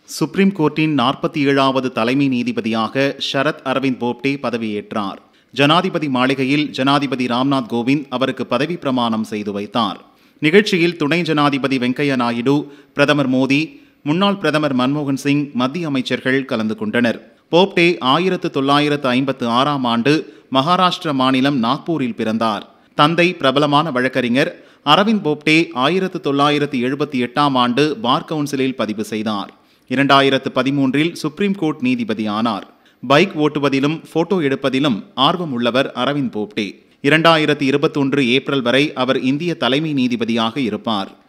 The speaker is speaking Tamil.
சுப்ரீம் கோர்ட்டின் நாற்பத்தி ஏழாவது தலைமை நீதிபதியாக ஷரத் அரவிந்த் போப்டே பதவியேற்றார் ஜனாதிபதி மாளிகையில் ஜனாதிபதி ராம்நாத் கோவிந்த் அவருக்கு பதவி பிரமாணம் செய்து வைத்தார் நிகழ்ச்சியில் துணை ஜனாதிபதி வெங்கையா நாயுடு பிரதமர் மோடி முன்னாள் பிரதமர் மன்மோகன் சிங் மத்திய அமைச்சர்கள் கலந்து கொண்டனர் போப்டே ஆயிரத்து தொள்ளாயிரத்து ஐம்பத்து ஆறாம் ஆண்டு மகாராஷ்டிர மாநிலம் நாக்பூரில் பிறந்தார் தந்தை பிரபலமான வழக்கறிஞர் அரவிந்த் போப்டே ஆயிரத்து தொள்ளாயிரத்து எழுபத்தி எட்டாம் ஆண்டு பார் கவுன்சிலில் பதிவு செய்தார் இரண்டாயிரத்து பதிமூன்றில் சுப்ரீம் கோர்ட் நீதிபதி ஆனார் பைக் ஓட்டுவதிலும் போட்டோ எடுப்பதிலும் ஆர்வம் உள்ளவர் அரவிந்த் போப்டே இரண்டாயிரத்தி இருபத்தொன்று ஏப்ரல் வரை அவர் இந்திய தலைமை நீதிபதியாக இருப்பார்